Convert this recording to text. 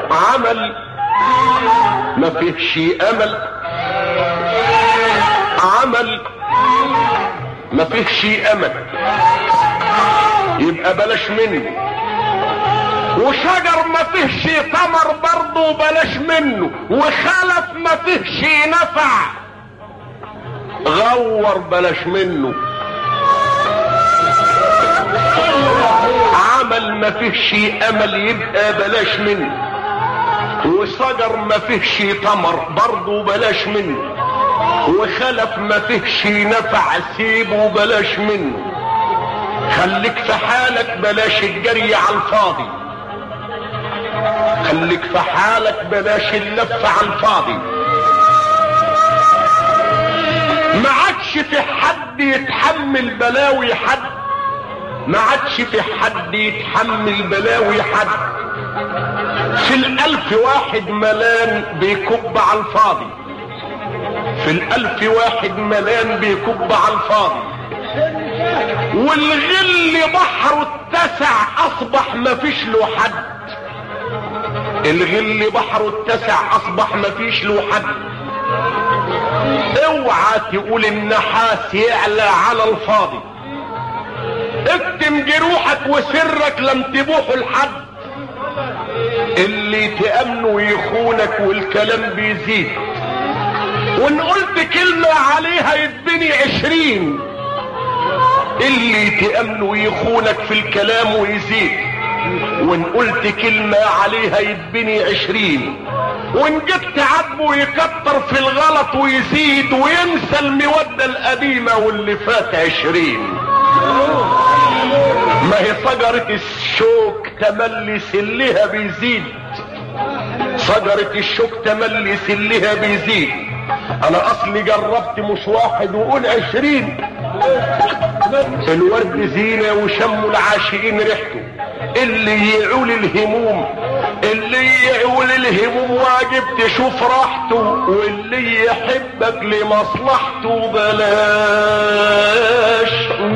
عمل ما فيهش امل عمل ما فيهش امل يبقى بلاش منه وشجر ما فيهش ثمر برضه بلاش منه وخلف ما فيهش نفع غور بلاش منه عمل ما فيهش امل يبقى بلاش منه وشجر ما فيهش ثمر برضه بلاش منه وخلف ما فيهش نفع سيبه بلاش منه خليك في حالك بلاش الجري على الفاضي خليك في حالك بلاش اللف على الفاضي ما عادش في حد يتحمل بلاوي حد ما عادش في حد يتحمل بلاوي حد في الالف واحد ملان بيكب على الفاضي في الالف واحد ملان بيكب على الفاضي والغل بحره اتسع اصبح مفيش له حد الغل بحره اتسع اصبح مفيش له حد اوعى تقول النحاس يعلى على الفاضي اكتم جروحك وسرك لم تبوحه لحد اللي تأمنه يخونك والكلام بيزيد وان قلت كلمة عليها يتبني عشرين اللي تأمنه يخونك في الكلام ويزيد وان قلت كلمة عليها يتبني عشرين وان جبت عاتبه يكتر في الغلط ويزيد وينسى المودة القديمة واللي فات عشرين ما هي شجرة الشوك تملي سلها بيزيد شجرة الشوك تملي سلها بيزيد انا اصلي جربت مش واحد وقول عشرين الورد زينة وشم العاشقين ريحته اللي يعول الهموم اللي يعول الهموم واجب تشوف راحته واللي يحبك لمصلحته بلاش